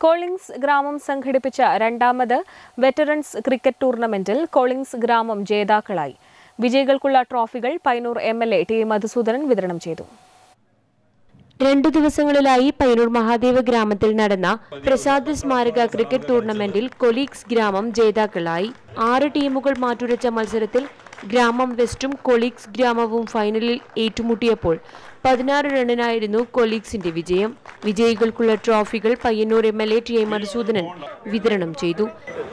കോളിംഗ്സ് ഗ്രാമം സംഘടിപ്പിച്ച രണ്ടാമത് വെറ്ററൻസ് ക്രിക്കറ്റ് ടൂർണമെന്റിൽ കോളിംഗ്സ് ഗ്രാമം ജേതാക്കളായി വിജയികൾക്കുള്ള ട്രോഫികൾ Payyanur M L A T Madhusudanan വിതരണം ചെയ്തു രണ്ടു ദിവസങ്ങളിലായി പയ്യന്നൂർ മഹാദേവ ഗ്രാമത്തിൽ നടന്ന പ്രസാദ് സ്മാരക ക്രിക്കറ്റ് ടൂർണമെന്റിൽ കൊലീഗ്സ് ഗ്രാമം ജേതാക്കളായി ആറ് ടീമുകൾ മാറ്റുരച്ച മത്സരത്തിൽ ഗ്രാമം വെസ്റ്റും കൊലീഗ്സ് ഗ്രാമവും ഫൈനലിൽ ഏറ്റുമുട്ടിയപ്പോൾ പതിനാറ് റണ്ണിനായിരുന്നു കൊലീഗ്സിന്റെ വിജയം വിജയികൾക്കുള്ള ട്രോഫികൾ Payyanur M L A T A Madhusudanan വിതരണം ചെയ്തു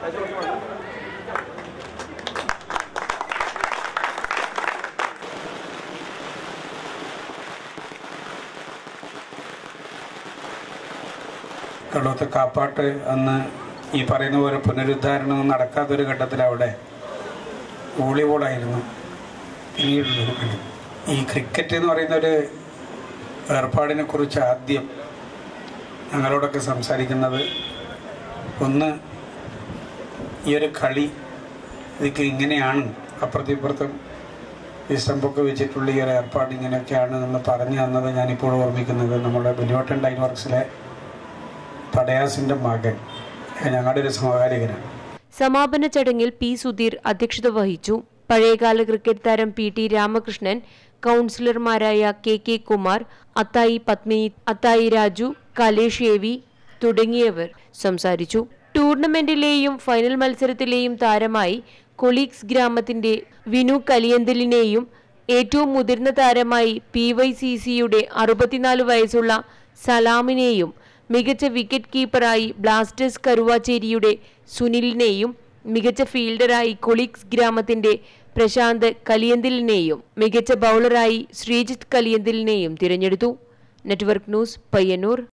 കടവത്തെ കാപ്പാട്ട് അന്ന് ഈ പറയുന്ന പോലെ പുനരുദ്ധാരണം നടക്കാത്തൊരു ഘട്ടത്തിൽ അവിടെ വോളിബോളായിരുന്നു പിന്നീടുള്ളൊരു കളി ഈ ക്രിക്കറ്റ് എന്ന് പറയുന്ന ഒരു ഏർപ്പാടിനെ കുറിച്ച് ആദ്യം ഞങ്ങളോടൊക്കെ സംസാരിക്കുന്നത് ഒന്ന് ഈ ഒരു കളി ഇതൊക്കെ ഇങ്ങനെയാണ് അപ്പുറത്തിപ്പുറത്തും ഈ സ്റ്റമ്പൊക്കെ വെച്ചിട്ടുള്ള ഈ ഒരു ഏർപ്പാട് ഇങ്ങനെയൊക്കെയാണ് എന്ന് പറഞ്ഞു തന്നത് ഞാനിപ്പോൾ ഓർമ്മിക്കുന്നത് നമ്മുടെ ബുലിവട്ടൻ ഡൈൻ വർക്സിലെ പടയാസിൻ്റെ മകൻ ഞങ്ങളുടെ ഒരു സമകാലികനാണ് സമാപന ചടങ്ങിൽ പി സുധീർ അധ്യക്ഷത വഹിച്ചു പഴയകാല ക്രിക്കറ്റ് താരം പി ടി രാമകൃഷ്ണൻ കൗൺസിലർമാരായ K K Kumar Athayi Padmini Athayi Raju Kalesh A V തുടങ്ങിയവർ സംസാരിച്ചു ടൂർണമെന്റിലെയും ഫൈനൽ മത്സരത്തിലെയും താരമായി കൊളീഗ്സ് ഗ്രാമത്തിന്റെ വിനു കലിയന്തലിനെയും ഏറ്റവും മുതിർന്ന താരമായി പി വൈ സി സിയുടെ അറുപത്തിനാല് വയസ്സുള്ള സലാമിനെയും മികച്ച വിക്കറ്റ് കീപ്പറായി ബ്ലാസ്റ്റേഴ്സ് കരുവാച്ചേരിയുടെ സുനിലിനെയും മികച്ച ഫീൽഡറായി കൊളീഗ്സ് ഗ്രാമത്തിന്റെ പ്രശാന്ത് കലിയന്തിലിനെയും മികച്ച ബൗളറായി ശ്രീജിത്ത് കലിയന്തിലിനെയും തിരഞ്ഞെടുത്തു നെറ്റ്വർക്ക് ന്യൂസ് പയ്യന്നൂർ